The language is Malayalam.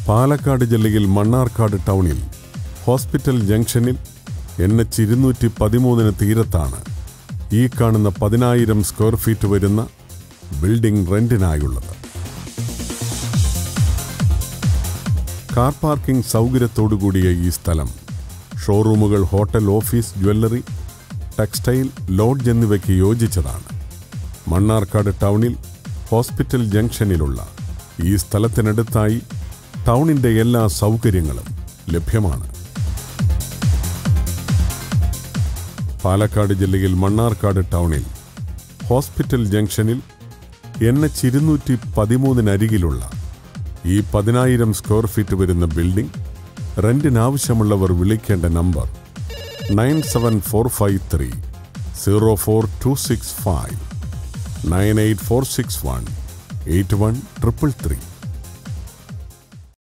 പാലക്കാട് ജില്ലയിൽ മണ്ണാർക്കാട് ടൗണിൽ ഹോസ്പിറ്റൽ ജംഗ്ഷനിൽ എൻ എച്ച് ഇരുന്നൂറ്റി പതിമൂന്നിന് തീരത്താണ് ഈ കാണുന്ന പതിനായിരം സ്ക്വയർ ഫീറ്റ് വരുന്ന ബിൽഡിംഗ് റെന്റിനായുള്ളത് കാർ പാർക്കിംഗ് സൗകര്യത്തോടുകൂടിയ ഈ സ്ഥലം ഷോറൂമുകൾ hotel office jewellery textile lodge എന്നിവയ്ക്ക് യോജിച്ചതാണ് മണ്ണാർക്കാട് ടൗണിൽ ഹോസ്പിറ്റൽ ജംഗ്ഷനിലുള്ള ഈ സ്ഥലത്തിനടുത്തായി ടൗണിന്റെ എല്ലാ സൗകര്യങ്ങളും ലഭ്യമാണ് പാലക്കാട് ജില്ലയിൽ മണ്ണാർക്കാട് ടൗണിൽ ഹോസ്പിറ്റൽ ജംഗ്ഷനിൽ എൻ എച്ച് ഇരുന്നൂറ്റി പതിമൂന്നിനരികിലുള്ള ഈ പതിനായിരം സ്ക്വയർ ഫീറ്റ് വരുന്ന ബിൽഡിംഗ് റെന്റിനാവശ്യമുള്ളവർ വിളിക്കേണ്ട number nine seven four five three zero four two six five nine eight four six one eight one triple three